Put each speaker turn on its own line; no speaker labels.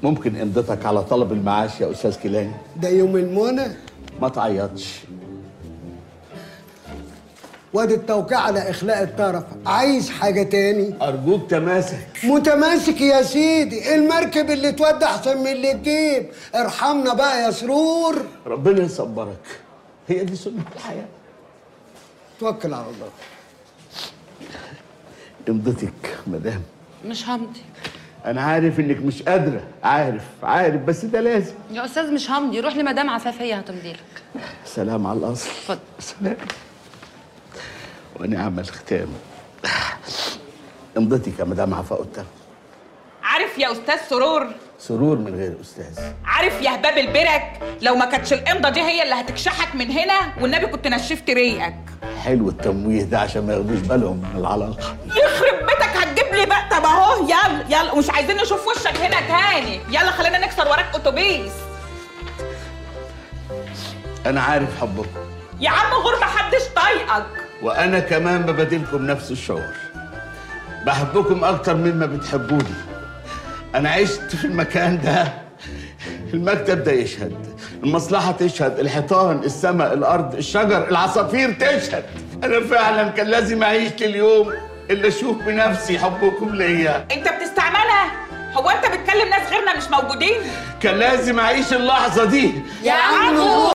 ممكن امضتك على طلب المعاش يا استاذ كيلاني
ده يوم المنى
ما تعيطش
وادي التوقيع على اخلاء الطرف عايز حاجه تاني
ارجوك تماسك
متماسك يا سيدي المركب اللي تودي احسن من اللي تجيب ارحمنا بقى يا سرور
ربنا يصبرك هي دي سنه الحياه
توكل على الله
امضتك مدام
مش همضي
انا عارف انك مش قادره عارف عارف بس ده لازم
يا استاذ مش همضي روح لمدام عفاف هي هتمضي لك
سلام على الاصل
اتفضل
سلام ونعم الختام امضتك يا مدام عفا قدام
عارف يا استاذ سرور
سرور من غير استاذ
عارف يا هباب البرك لو ما كانتش الامضه دي هي اللي هتكشحك من هنا والنبي كنت نشفت ريقك
حلو التمويه ده عشان ما ياخدوش بالهم من العلاقه
يخرب بيتك هتجيب لي بقى طب اهو يلا يلا ومش عايزين نشوف وشك هنا تاني يلا خلينا نكسر وراك اتوبيس
انا عارف حبكم
يا عم غور محدش طايقك
وانا كمان ببادلكم نفس الشعور بحبكم اكتر مما بتحبوني انا عشت في المكان ده المكتب ده يشهد المصلحة تشهد الحيطان السماء الأرض الشجر العصافير تشهد أنا فعلا كان لازم أعيش لليوم اللي أشوف بنفسي حبكم ليا
انت بتستعملها هو انت بتكلم ناس غيرنا مش موجودين
كان لازم أعيش اللحظة دي
يا عم